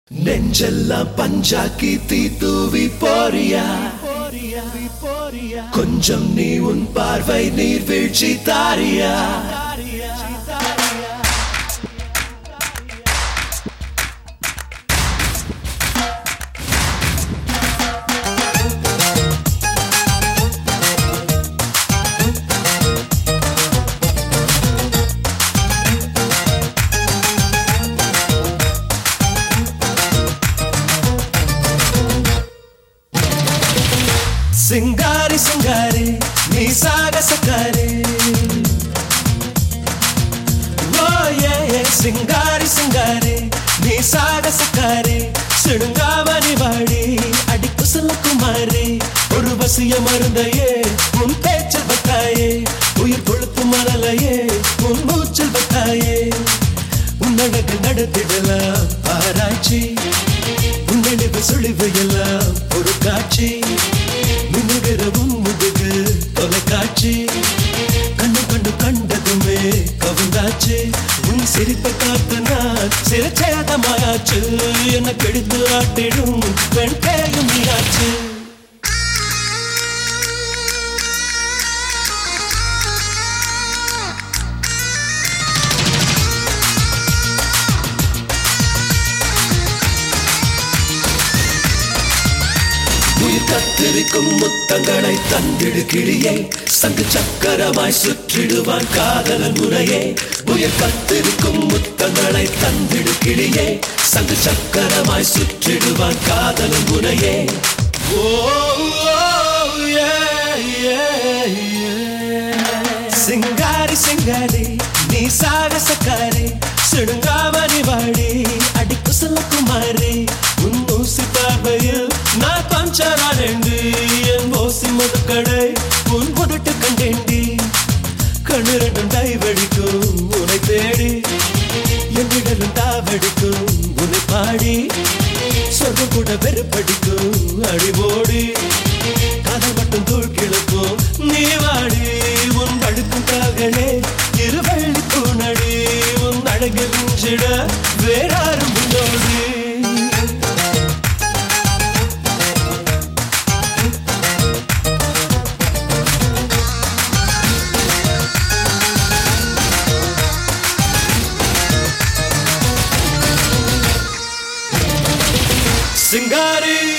நெஞ்செல்லாம் பஞ்சாக்கி தீ தூவி போறியா கொஞ்சம் நீ உன் பார்வை நீர் வீழ்ச்சி தாரியா சிங்காரி சிங்காரி நீ சாகசக்காரி ஓ ஏ ஏ, சிங்காரி சிங்காரி நீ சாகசக்காரி சிடுங்காமணி வாடி அடி குசல குமாரி ஒரு வசிய மருந்தையே உன் பேச்சில் பத்தாயே உயிர் கொழுத்து மணலையே உன் மூச்சில் பத்தாயே உன்னழகு நடத்திடலாம் ஆராய்ச்சி உன்னழிவு சுழிவு எல்லாம் ஒரு காட்சி மின்னுகிற உன் முதுகு தொலைக்காட்சி கண்ணு கண்டு கண்டதுமே கவுந்தாச்சு உன் சிரிப்பை காத்து நான் சிறச்சேதமாயாச்சு என்ன கெடுத்து ஆட்டிடும் பெண் பேயும் நீயாச்சு உயிர் கத்திருக்கும் முத்தங்களை தந்திடு கிளியே சங்கு சக்கரமாய் சுற்றிடுவான் காதலன் முறையே உயிர் கத்திருக்கும் முத்தங்களை தந்திடு கிளியே சங்கு சக்கரமாய் சுற்றிடுவான் காதலன் முறையே ஓ ஓ, ஏ, ஏ, ஏ. சிங்காரி சிங்காரி நீ சாகசக்காரி சிடுங்காமணி வாடி அடி குசல குமாரி உன் ஊசி பார்வையில் நான் பஞ்சரானேண்டி என் ஓசி முதுக்கடை உன் முதுட்டு கண்டேண்டி கண்ணு ரெண்டும் டை வெடிக்கும் உன்னை தேடி என் விடலும் தாவடிக்கும் உன்னை பாடி சொர்க்கம் கூட வெறுப்படிக்கும் அடிபோடி காதல் மட்டும் தூள் கிழக்கும் நீ வாடி உன் படுக்கும் காகனே இருவள்ளி பூனடி உன் அழகு மிஞ்சிட வேறாரும் முன்னோடி சிங்காரி